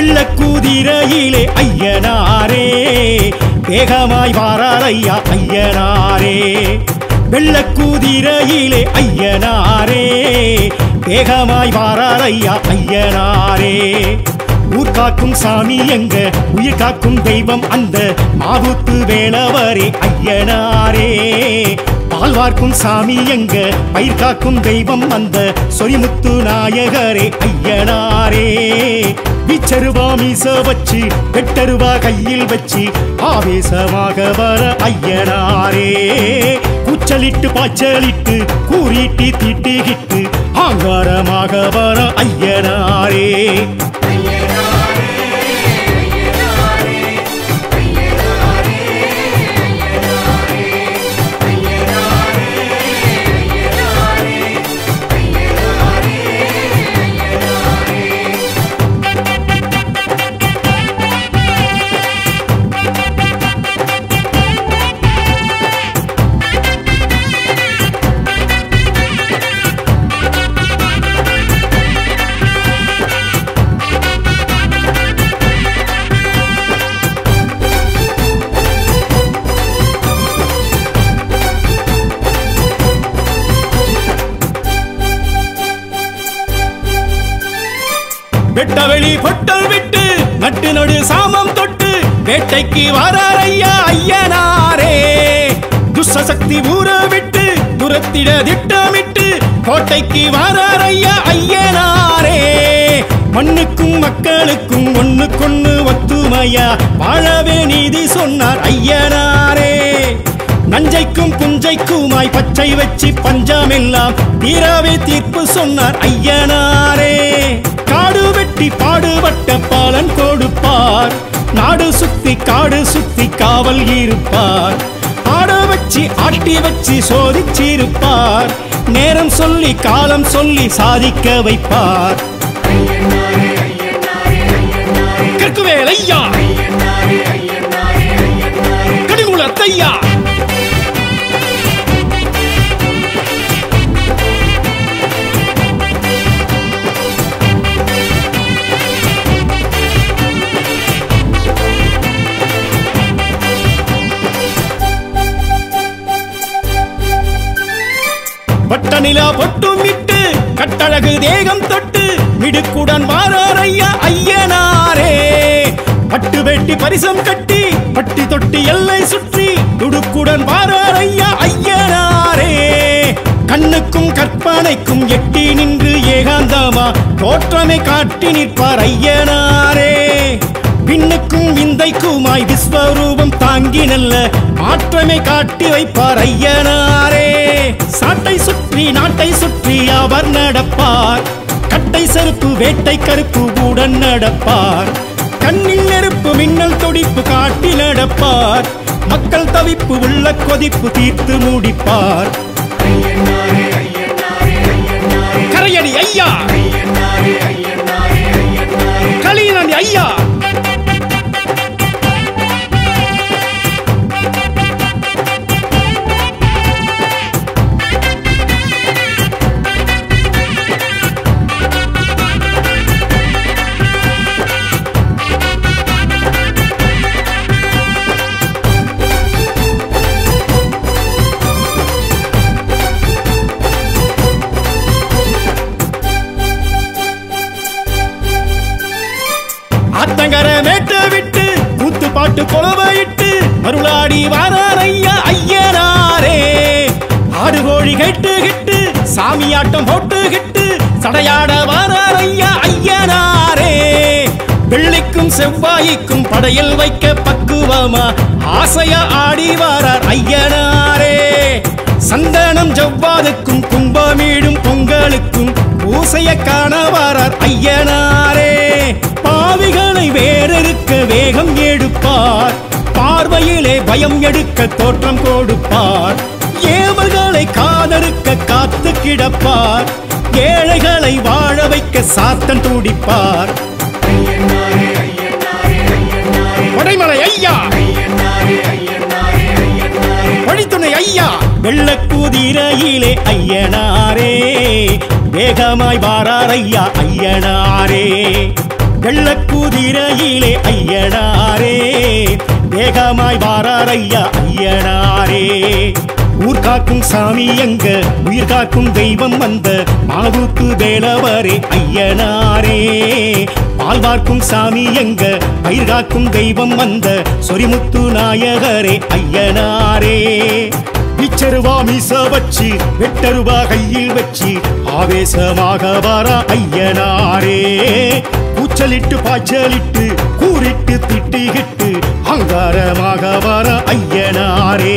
வெள்ளக்கூதிரையிலே ஐயனாரே வேகமாய் வாரார் ஐயா ஐயனாரே வெள்ளக்கூதிரையிலே ஐயனாரே வேகமாய் வாரார் ஐயா ஐயனாரே ஊர் காக்கும் சாமி எங்க உயிர் காக்கும் தெய்வம் அந்த மாவுத்து வேளவரே ஐயனாரே பால் வார்க்கும் சாமி எங்க பயிர் காக்கும் தெய்வம் அந்த சொரிமுத்து நாயகரே ஐயனாரே விச்சருவா மீச வச்சு வெட்டருவா கையில் வச்சு ஆவேசமாக வர ஐயனாரே கூச்சலிட்டு பாய்ச்சலிட்டு கூறிட்டு திட்டுகிட்டு ஆங்காரமாக வர ஐயனாரே வெட்டவெளி பொட்டல் விட்டு நட்டு நடு சாமம் தொட்டு வேட்டைக்கு வாரார் ஐயா ஐயனாரே துஷ்சக்தி ஊற விட்டு துரத்திட திட்டமிட்டு கோட்டைக்கு வாரார் ஐயா ஐயனாரே மண்ணுக்கும் மக்களுக்கும் ஒண்ணுக்கொண்ணு ஒத்துமையா வாழவே நீதி சொன்னார் ஐயனாரே நஞ்சைக்கும் புஞ்சைக்குமாய் பச்சை வச்சு பஞ்சமெல்லாம் தீராவே தீர்ப்பு சொன்னார் ஐயனாரே காடு வெட்டி பாடுபட்ட பாலன் கொடுப்பார் நாடு சுத்தி காடு சுத்தி காவல் இருப்பார் ஆட வச்சு ஆட்டி வச்சு சோதிச்சிருப்பார் நேரம் சொல்லி காலம் சொல்லி சாதிக்க வைப்பார் கற்குவேல் ஐயா கடிகுலத்தையா பட்ட நிலா பொட்டும் இட்டு கட்டழகு தேகம் தொட்டு மிடுக்குடன் வாரார் ஐயா ஐயனாரே பட்டு வெட்டி பரிசம் கட்டி பட்டி தொட்டி எல்லை சுற்றி துடுக்குடன் வாரார் ஐயா ஐயனாரே கண்ணுக்கும் கற்பனைக்கும் எட்டி நின்று ஏகாந்தமா தோற்றமை காட்டி நிற்பார் ஐயனாரே பின்னுக்கும் விந்தைக்குமாய் விஸ்வரூபம் தாங்கி நல்ல மாற்றமை காட்டி வைப்பார் ஐயனாரே சாட்டை சுற்றி நாட்டை சுற்றி அவர் நடப்பார் கட்டை செருப்பு வேட்டை கருப்பு உடன் நடப்பார் கண்ணில் நெருப்பு மின்னல் துடிப்பு காட்டி நடப்பார் மக்கள் தவிப்பு உள்ள கொதிப்பு தீர்த்து முடிப்பார் கரையடி ஐயா களியனடி ஐயா ஆத்தங்கர மேட்ட விட்டு கூத்து பாட்டு கொலவையிட்டு மருளாடி வாரார் ஐயா ஐயனாரே ஆடு கோழி கேட்டு கிட்டு சாமியாட்டம் போட்டு கிட்டு சடையாட வாரார் ஐயா ஐயனாரே வெள்ளிக்கும் செவ்வாய்க்கும் படையில் வைக்க பக்குவமா ஆசையா ஆடி வாரார் ஐயனாரே சந்தனம் ஜவ்வாதுக்கும் கும்பமீடும் பொங்கலுக்கும் பூசைய காண வாரார் ஐயனாரே பாவிகளை வேறறுக்க வேகம் எடுப்பார் பார்வையிலே பயம் எடுக்க தோற்றம் கொடுப்பார் ஏவல்களை காதறுக்க காத்து கிடப்பார் ஏழைகளை வாழ வைக்க சாத்தன் துடிப்பார் வடைமலை ஐயா வழித்துணை ஐயா வெள்ளக்கூதிரையிலே ஐயனாரே வேகமாய் வாரார் ஐயா ஐயனாரே வெள்ளக்குதிரையிலே ஐயனாரே வேகமாய் வாரார் ஐயா ஐயனாரே ஊர் காக்கும் சாமி எங்க உயிர் காக்கும் தெய்வம் வந்த மாவுக்கு வேலவரே ஐயனாரே பால் பார்க்கும் சாமி எங்க பயிர் காக்கும் தெய்வம் வந்த சொரிமுத்து நாயகரே ஐயனாரே பிச்சருவா மீச வச்சு வெட்டருவா கையில் வச்சு ஆவேசமாக வர ஐயனாரே கூச்சலிட்டு பாய்ச்சலிட்டு கூறிட்டு திட்டிகிட்டு அங்காரமாக வர ஐயனாரே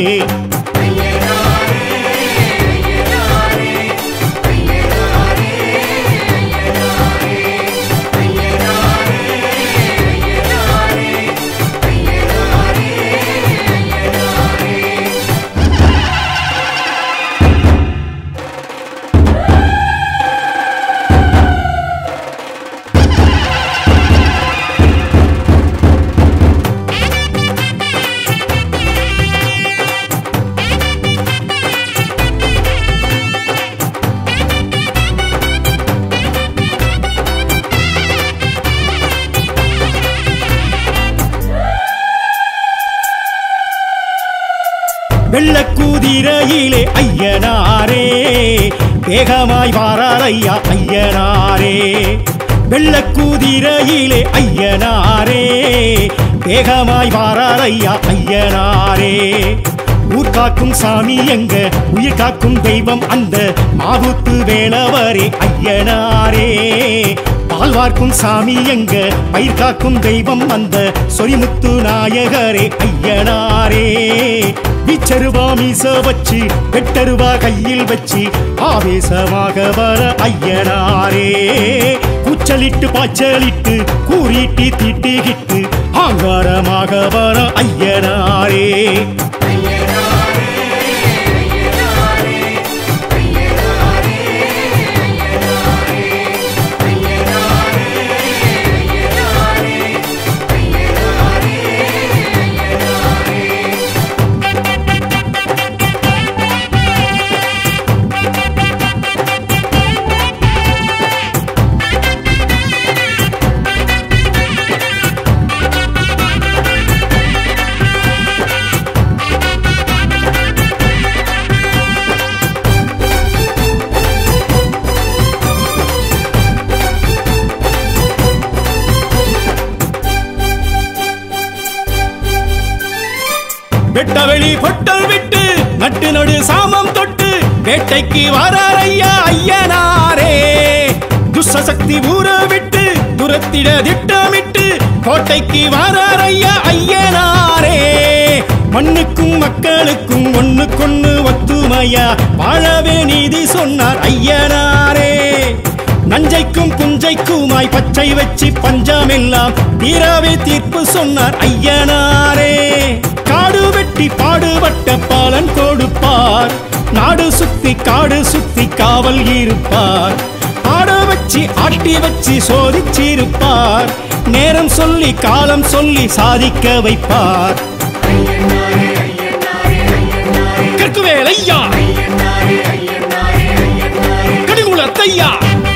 வெள்ளக்கூதிரையிலே ஐயனாரே வேகமாய் வாரார் ஐயா ஐயனாரே வெள்ளக்கூதிரையிலே ஐயனாரே வேகமாய் வாரார் ஐயா ஐயனாரே ஊர் காக்கும் சாமி எங்க உயிர் காக்கும் தெய்வம் அந்த மாவுத்து வேலவரே ஐயனாரே பால் வார்க்கும் சாமி எங்க பயிர் காக்கும் தெய்வம் அந்த சொரிமுத்து நாயகரே ஐயனாரே விச்சருவா மீச வச்சு வெட்டருவா கையில் வச்சு ஆவேசமாக வர ஐயனாரே கூச்சலிட்டு பாய்ச்சலிட்டு கூறிட்டு திட்டிகிட்டு ஆங்காரமாக வர ஐயனாரே வெட்டவெளி பொட்டல் விட்டு நட்டு நடு சாமம் தொட்டு வேட்டைக்கு வரார் ஐயா ஐயனாரே துஷ்சக்தி ஊற விட்டு துரத்திட திட்டமிட்டு கோட்டைக்கு வரார் ஐயா ஐயனாரே மண்ணுக்கும் மக்களுக்கும் ஒண்ணுக்கொண்ணு ஒத்துமையா வாழவே நீதி சொன்னார் ஐயனாரே நஞ்சைக்கும் புஞ்சைக்குமாய் பச்சை வச்சு பஞ்சமெல்லாம் தீராவே தீர்ப்பு சொன்னார் ஐயனாரே காடு வெட்டி பாடுபட்ட பாலன் கொடுப்பார் நாடு சுத்தி காடு சுத்தி காவல் இருப்பார் ஆட வச்சு ஆட்டி வச்சு சோதிச்சிருப்பார் நேரம் சொல்லி காலம் சொல்லி சாதிக்க வைப்பார் கற்குவேல் ஐயா கடிகுலத்தையா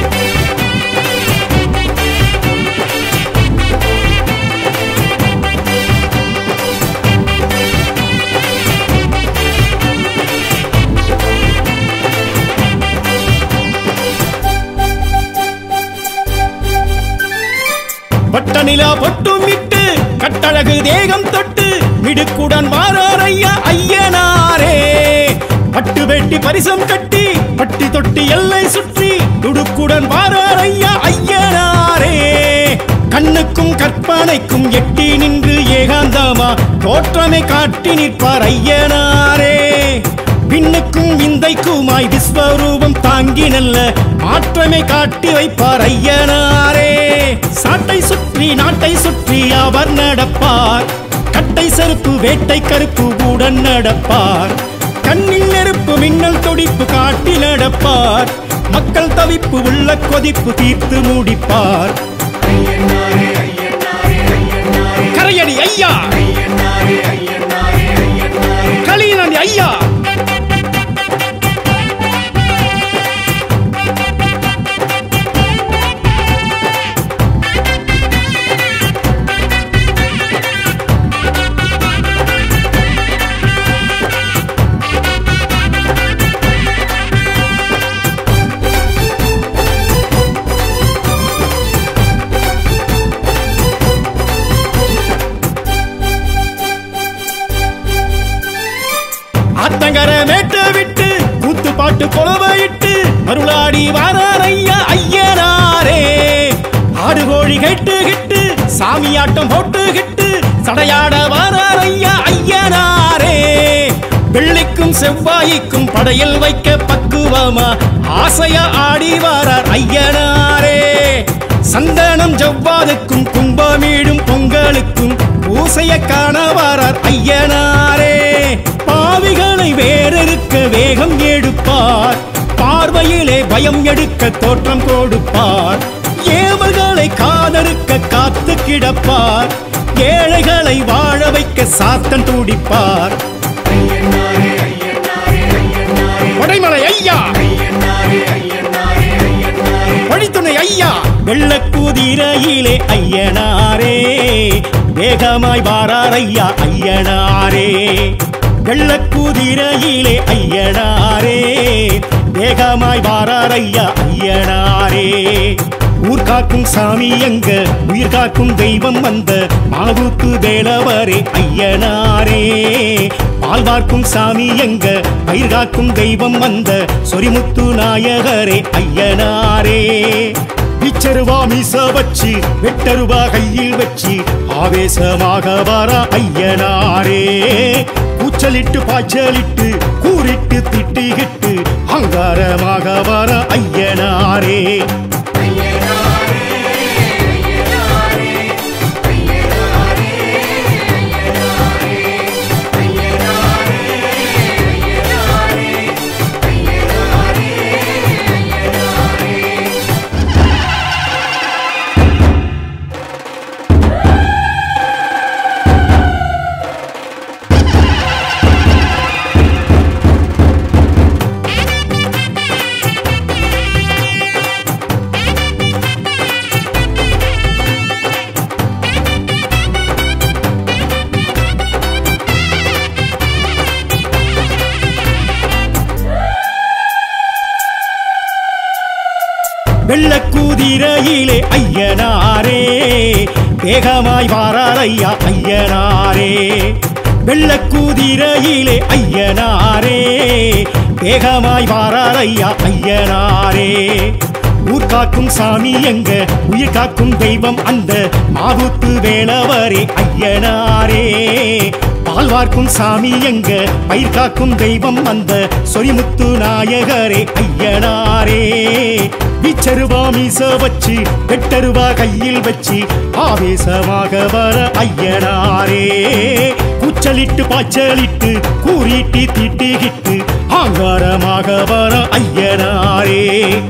பட்ட நிலா பொட்டும் இட்டு கட்டழகு தேகம் தொட்டு மிடுக்குடன் வாரார் ஐயா ஐயனாரே பட்டு வெட்டி பரிசம் கட்டி பட்டி தொட்டி எல்லை சுற்றி துடுக்குடன் வாரார் ஐயா ஐயனாரே கண்ணுக்கும் கற்பனைக்கும் எட்டி நின்று ஏகாந்தமா தோற்றமை காட்டி நிற்பார் ஐயனாரே பின்னுக்கும் விந்தைக்குமாய் விஸ்வரூபம் தாங்கி நல்ல மாற்றமை காட்டி வைப்பார் ஐயனாரே சாட்டை சுற்றி நாட்டை சுற்றி அவர் நடப்பார் கட்டை செருப்பு வேட்டை கருப்பு உடன் நடப்பார் கண்ணில் நெருப்பு மின்னல் துடிப்பு காட்டி நடப்பார் மக்கள் தவிப்பு உள்ள கொதிப்பு தீர்த்து முடிப்பார் கரையடி ஐயா களியனடி ஐயா குளங்கர மேட்டு விட்டு கூத்து பாட்டு கொலவையிட்டு மருளாடி வாரார் ஐயா ஐயனாரே ஆடு கோழி கேட்டு கிட்டு சாமியாட்டம் போட்டு கிட்டு சடையாட வாரார் ஐயா ஐயனாரே வெள்ளிக்கும் செவ்வாய்க்கும் படையில் வைக்க பக்குவமா ஆசையா ஆடி வாரார் ஐயனாரே சந்தனம் ஜவ்வாதுக்கும் கும்பமீடும் பொங்கலுக்கும் பூசைய காண வாரார் ஐயனாரே பாவிகளை வேறறுக்க வேகம் எடுப்பார் பார்வையிலே பயம் எடுக்க தோற்றம் கொடுப்பார் ஏவல்களை காதறுக்க காத்து கிடப்பார் ஏழைகளை வாழ வைக்க சாத்தன் துடிப்பார் கொடைமலை ஐயா வழித்துணை ஐயா வெள்ளக்குதிரையிலே ஐயனாரே வேகமாய் வாரார் ஐயா ஐயனாரே வெள்ளக்குதிரையிலே ஐயனாரே வேகமாய் வாரார் ஐயா ஐயனாரே ஊர் காக்கும் சாமி எங்க உயிர் காக்கும் தெய்வம் வந்த மாவுக்கு வேலவரே ஐயனாரே பால் பார்க்கும் சாமி எங்க பயிர் காக்கும் தெய்வம் வந்த சொரிமுத்து நாயகரே ஐயனாரே பிச்சருவா மீச வச்சு வெட்டருவா கையில் வச்சு ஆவேசமாக வர ஐயனாரே கூச்சலிட்டு பாய்ச்சலிட்டு கூறிட்டு திட்டிகிட்டு அங்காரமாக வர ஐயனாரே வெள்ளக்கூதிரையிலே ஐயனாரே வேகமாய் வாரார் ஐயா ஐயனாரே வெள்ளக்கூதிரையிலே ஐயனாரே வேகமாய் வாரார் ஐயா ஐயனாரே ஊர் காக்கும் சாமி எங்க உயிர் காக்கும் தெய்வம் அந்த மாவுத்து வேளவரே ஐயனாரே பால் வார்க்கும் சாமி எங்க பயிர் காக்கும் தெய்வம் அந்த சொரிமுத்து நாயகரே ஐயனாரே பிச்சருவா மீச வச்சு வெட்டருவா கையில் வச்சு ஆவேசமாக வர ஐயனாரே கூச்சலிட்டு பாய்ச்சலிட்டு கூறிட்டு திட்டிகிட்டு ஆங்காரமாக வர ஐயனாரே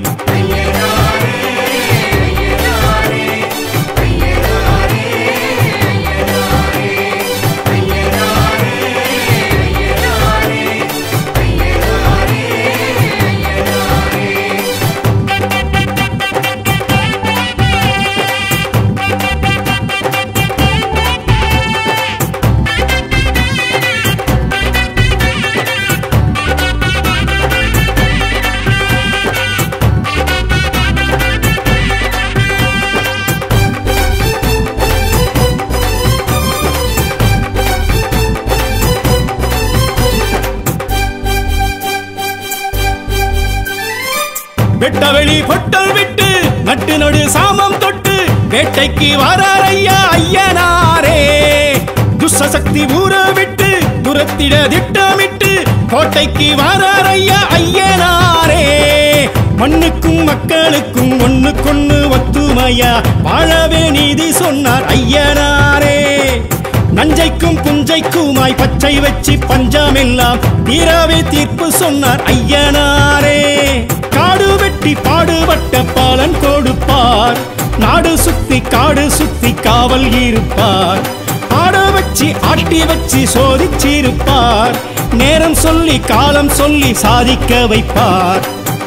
வெட்டவெளி பொட்டல் விட்டு நட்டு நடு சாமம் தொட்டு வேட்டைக்கு வாரார் ஐயா ஐயனாரே துஷ்சக்தி ஊற விட்டு துரத்திட திட்டமிட்டு கோட்டைக்கு வாரார் ஐயா ஐயனாரே மண்ணுக்கும் மக்களுக்கும் ஒண்ணுக்கொண்ணு ஒத்துமையா வாழவே நீதி சொன்னார் ஐயனாரே நஞ்சைக்கும் புஞ்சைக்குமாய் பச்சை வச்சு பஞ்சமெல்லாம் தீராவே தீர்ப்பு சொன்னார் ஐயனாரே காடு வெட்டி பாடுபட்ட பாலன் கொடுப்பார் நாடு சுத்தி காடு சுத்தி காவல் இருப்பார் ஆட வச்சு ஆட்டி வச்சு சோதிச்சிருப்பார் நேரம் சொல்லி காலம் சொல்லி சாதிக்க வைப்பார்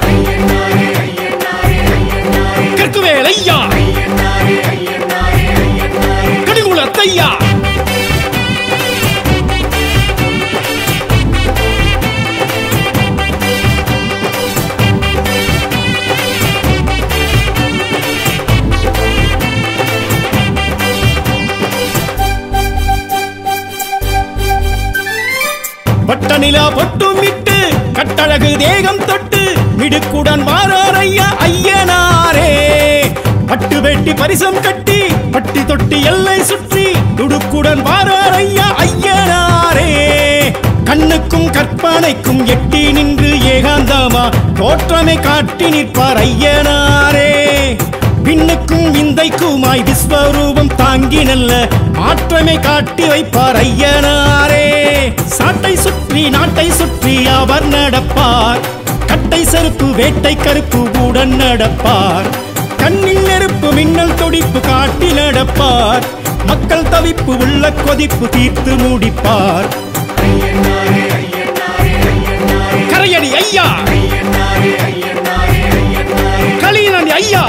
கற்குவேல் ஐயா கடிகுலத்தையா பட்டநிலா பொட்டும் இட்டு கட்டழகு தேகம் தொட்டு மிடுக்குடன் வாரார் ஐயா ஐயனாரே பட்டு வெட்டி பரிசம் கட்டி பட்டி தொட்டி எல்லை சுற்றி துடுக்குடன் வாரார் ஐயா ஐயனாரே கண்ணுக்கும் கற்பனைக்கும் எட்டி நின்று ஏகாந்தமா தோற்றமை காட்டி நிற்பார் ஐயனாரே பின்னுக்கும் விந்தைக்குமாய் விஸ்வரூபம் தாங்கி நல்ல மாற்றமை காட்டி வைப்பார் ஐயனாரே சாட்டை சுற்றி நாட்டை சுற்றி அவர் நடப்பார் கட்டை செருப்பு வேட்டை கருப்பு உடன் நடப்பார் கண்ணில் நெருப்பு மின்னல் துடிப்பு காட்டி நடப்பார் மக்கள் தவிப்பு உள்ள கொதிப்பு தீர்த்து முடிப்பார் கரையடி ஐயா களியனடி ஐயா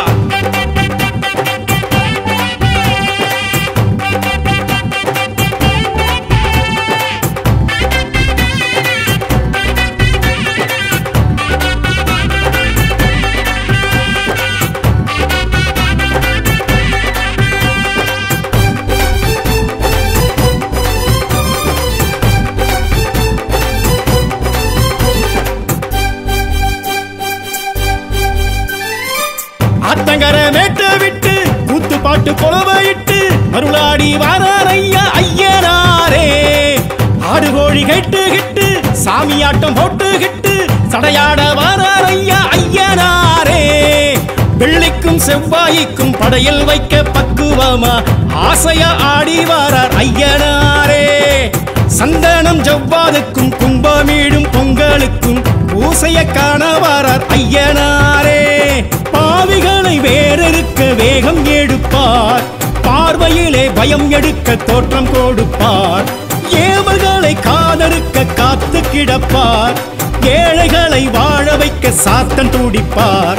ஆத்தங்கர மேட்ட விட்டு கூத்து பாட்டு புலவையிட்டு மருளாடி வாரார் ஐயா ஐயனாரே ஆடு கோழி கேட்டு கிட்டு சாமியாட்டம் போட்டு கிட்டு சடையாட வாரார் ஐயா ஐயனாரே வெள்ளிக்கும் செவ்வாய்க்கும் படையில் வைக்க பக்குவமா ஆசையா ஆடி வாரார் ஐயனாரே சந்தனம் ஜவ்வாதுக்கும் கும்பமீடும் பொங்கலுக்கும் பூசைய காண வாரார் ஐயனாரே பாவிகளை வேறறுக்க வேகம் எடுப்பார் பார்வையிலே பயம் எடுக்க தோற்றம் கொடுப்பார் ஏவல்களை காதறுக்க காத்து கிடப்பார் ஏழைகளை வாழ வைக்க சாத்தன் துடிப்பார்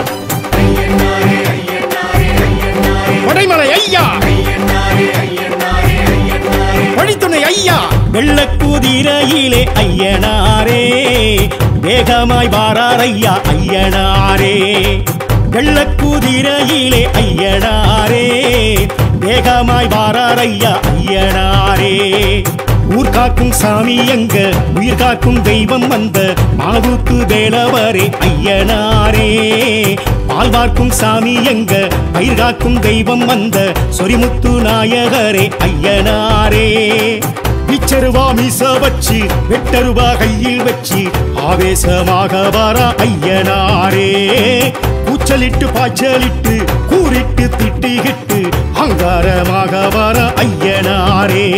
வடைமலை ஐயா வழித்துணை ஐயா வெள்ளக்கூதிரையிலே ஐயனாரே வேகமாய் வாரார் ஐயா ஐயனாரே வெள்ளக்கூதிரையிலே ஐயனாரே வேகமாய் வாரார் ஐயா ஐயனாரே ஊர் காக்கும் சாமி எங்க உயிர் காக்கும் தெய்வம் வந்த மாவுக்கு வேலவரே ஐயனாரே பால் பார்க்கும் சாமி எங்க பயிர் காக்கும் தெய்வம் வந்த சொரிமுத்து நாயகரே ஐயனாரே பிச்சருவா மீச வச்சு வெட்டருவா கையில் வச்சு ஆவேசமாக வர ஐயனாரே கூச்சலிட்டு பாய்ச்சலிட்டு கூறிட்டு திட்டிகிட்டு அங்காரமாக வர ஐயனாரே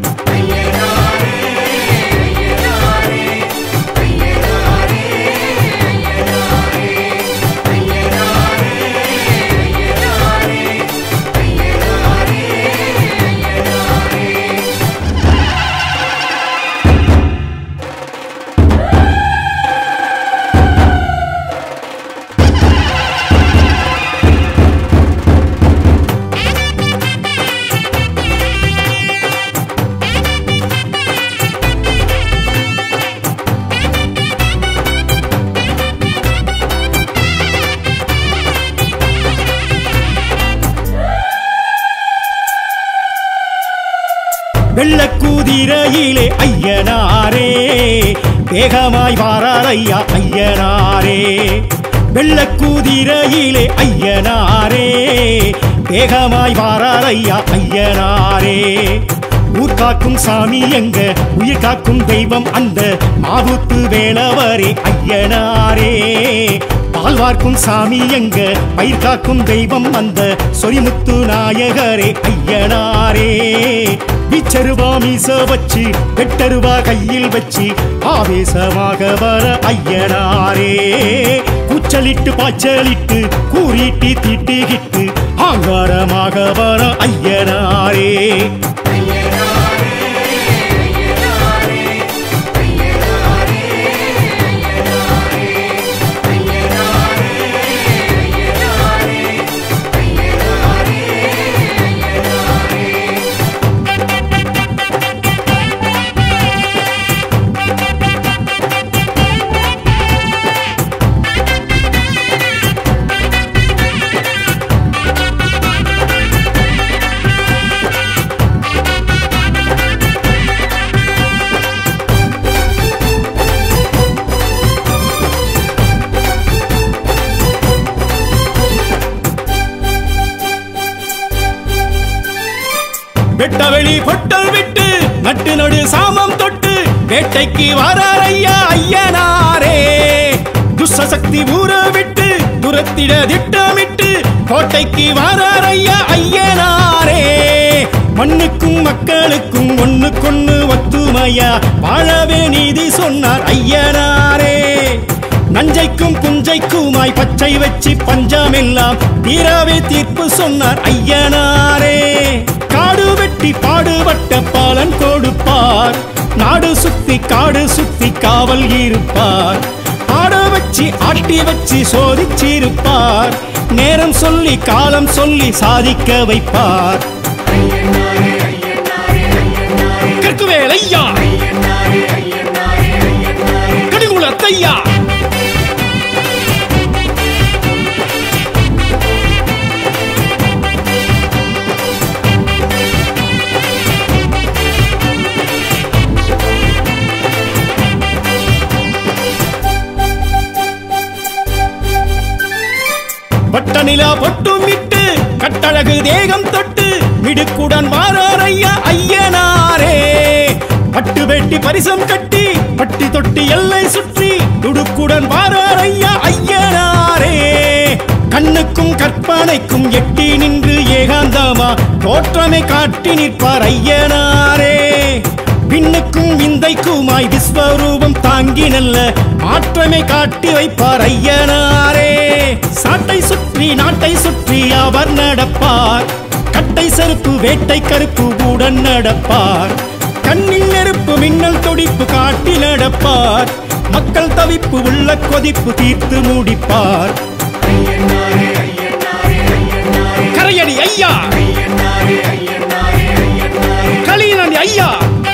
வெள்ளக்கூதிரையிலே ஐயனாரே வேகமாய் வாரார் ஐயா ஐயனாரே வெள்ளக்கூதிரையிலே ஐயனாரே வேகமாய் வாரார் ஐயா ஐயனாரே ஊர் காக்கும் சாமி எங்க உயிர் காக்கும் தெய்வம் அந்த மாவுத்து வேலவரே ஐயனாரே பால் வார்க்கும் சாமி எங்க பயிர் காக்கும் தெய்வம் அந்த சொரிமுத்து நாயகரே ஐயனாரே விச்சருவா மீச வச்சு வெட்டருவா கையில் வச்சு ஆவேசமாக வர ஐயனாரே கூச்சலிட்டு பாய்ச்சலிட்டு கூறிட்டு திட்டிகிட்டு ஆங்காரமாக வர ஐயனாரே வெட்டவெளி பொட்டல் விட்டு நட்டு நடு சாமம் தொட்டு வேட்டைக்கு வரார் ஐயா ஐயனாரே துஷ்சக்தி ஊற விட்டு துரத்திட திட்டமிட்டு கோட்டைக்கு வரார் ஐயா ஐயனாரே மண்ணுக்கும் மக்களுக்கும் ஒண்ணுக்கொண்ணு ஒத்துமையா வாழவே நீதி சொன்னார் ஐயனாரே நஞ்சைக்கும் புஞ்சைக்குமாய் பச்சை வச்சு பஞ்சமெல்லாம் தீராவே தீர்ப்பு சொன்னார் ஐயனாரே காடு வெட்டி பாடுபட்ட பாலன் கொடுப்பார் நாடு சுத்தி காடு சுத்தி காவல் இருப்பார் ஆட வச்சு ஆட்டி வச்சு சோதிச்சிருப்பார் நேரம் சொல்லி காலம் சொல்லி சாதிக்க வைப்பார் கற்குவேல் ஐயா கடிகுலத்தையா பட்ட நிலா பொட்டும் இட்டு கட்டழகு தேகம் தொட்டு மிடுக்குடன் வாரார் ஐயா ஐயனாரே பட்டு வெட்டி பரிசம் கட்டி பட்டி தொட்டி எல்லை சுற்றி துடுக்குடன் வாரார் ஐயா ஐயனாரே கண்ணுக்கும் கற்பனைக்கும் எட்டி நின்று ஏகாந்தமா தோற்றமை காட்டி நிற்பார் ஐயனாரே பின்னுக்கும் விந்தைக்குமாய் விஸ்வரூபம் தாங்கி நல்ல ஆற்றமை காட்டி வைப்பார் ஐயனாரே சாட்டை சுற்றி நாட்டை சுற்றி அவர் நடப்பார் கட்டை செருப்பு வேட்டை கருப்பு உடன் நடப்பார் கண்ணில் நெருப்பு மின்னல் துடிப்பு காட்டி நடப்பார் மக்கள் தவிப்பு உள்ள கொதிப்பு தீர்த்து முடிப்பார் கரையடி ஐயா களியனடி ஐயா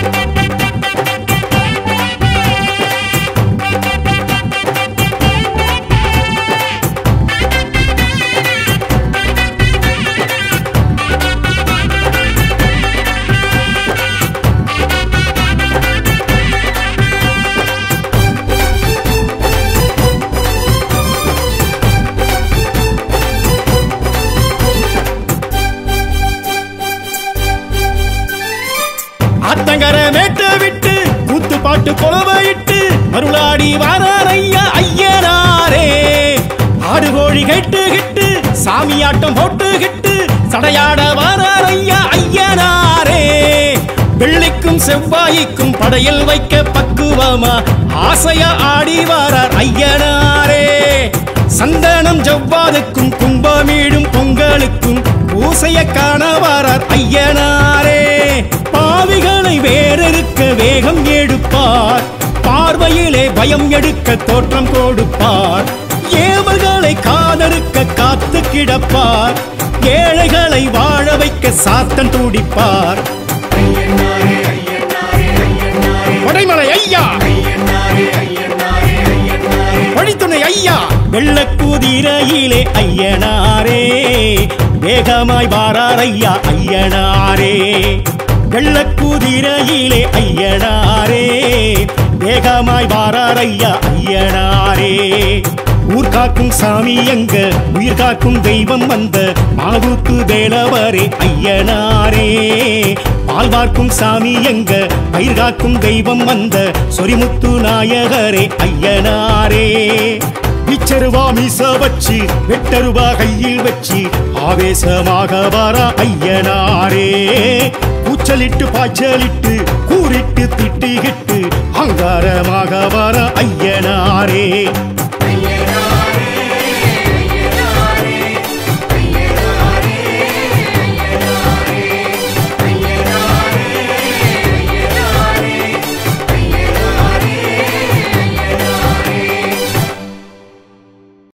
ஆத்தங்கர மேட்ட விட்டு கூத்து பாட்டு கொலவையிட்டு மருளாடி வாரார் ஐயா ஐயனாரே ஆடு கோழி கேட்டு கிட்டு சாமியாட்டம் போட்டு கிட்டு சடையாட வாரார் ஐயா ஐயனாரே வெள்ளிக்கும் செவ்வாய்க்கும் படையில் வைக்க பக்குவமா ஆசையா ஆடி வாரார் ஐயனாரே சந்தனம் ஜவ்வாதுக்கும் கும்பமீடும் பொங்கலுக்கும் பூசைய காண வாரார் ஐயனாரே பாவிகளை வேறறுக்க வேகம் எடுப்பார் பார்வையிலே பயம் எடுக்க தோற்றம் கொடுப்பார் ஏவல்களை காதறுக்க காத்து கிடப்பார் ஏழைகளை வாழ வைக்க சாத்தன் துடிப்பார் கொடைமலை ஐயா வழித்துணை ஐயா வெள்ளக்குதிரையிலே ஐயனாரே வேகமாய் வாரார் ஐயா ஐயனாரே வெள்ளக்குதிரையிலே ஐயனாரே வேகமாய் வாரார் ஐயா ஐயனாரே ஊர் காக்கும் சாமி எங்க உயிர் காக்கும் தெய்வம் வந்த மாவுத்து வேலவரே ஐயனாரே பால் பார்க்கும் சாமி எங்க பயிர் காக்கும் தெய்வம் வந்த சொரிமுத்து நாயகரே ஐயனாரே இச்சருவா மீச வச்சு வெட்டருவா கையில் வச்சு ஆவேசமாக வர ஐயனாரே கூச்சலிட்டு பாய்ச்சலிட்டு கூறிட்டு திட்டிகிட்டு அங்காரமாக வர ஐயனாரே